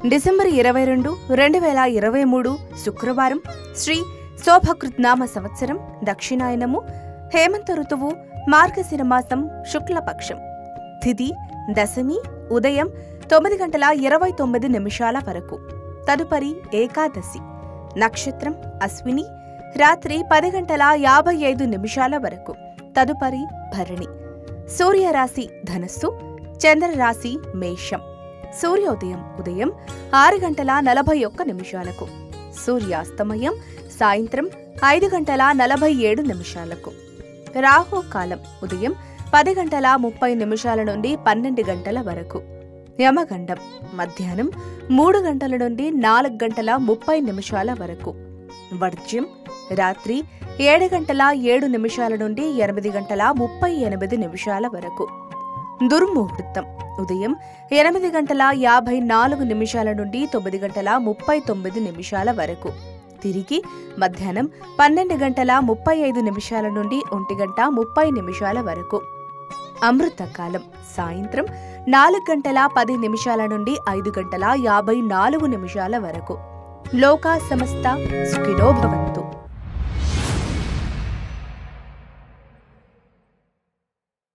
December ఇరవై రెండు రెండు వేల ఇరవై మూడు శుక్రవారం శ్రీ శోభకృత్నామ సంవత్సరం దక్షిణాయనము హేమంత ఋతువు మార్గశిర మాసం శుక్లపక్షం తిథి దశమి ఉదయం తొమ్మిది గంటల ఇరవై తొమ్మిది నిమిషాల వరకు తదుపరి ఏకాదశి నక్షత్రం అశ్విని రాత్రి పది గంటల యాభై ఐదు నిమిషాల వరకు తదుపరి భరణి సూర్యరాశి ధనస్సు చంద్రరాశి మేషం సూర్యోదయం ఉదయం ఆరు గంటల నలభై ఒక్క నిమిషాలకు సూర్యాస్తమయం సాయంత్రం ఐదు గంటల నలభై ఏడు నిమిషాలకు రాహు కాలం ఉదయం పది గంటల ముప్పై నిమిషాల నుండి పన్నెండు గంటల వరకు యమగండం మధ్యాహ్నం మూడు గంటల నుండి నాలుగు గంటల ముప్పై నిమిషాల వరకు వర్జ్యం రాత్రి ఏడు గంటల ఏడు నిమిషాల నుండి ఎనిమిది గంటల ముప్పై ఎనిమిది నిమిషాల వరకు దుర్ముహూర్తం ఉదయం ఎనిమిది గంటల యాభై నాలుగు నిమిషాల నుండి తొమ్మిది గంటల ముప్పై తొమ్మిది నిమిషాల వరకు తిరిగి మధ్యాహ్నం పన్నెండు గంటల ముప్పై ఐదు నిమిషాల నుండి ఒంటి గంట ముప్పై నిమిషాల వరకు అమృతకాలం సాయంత్రం నాలుగు గంటల పది నిమిషాల నుండి ఐదు గంటల యాభై నాలుగు నిమిషాల వరకు లోకా సమస్త సుఖినో భవంతు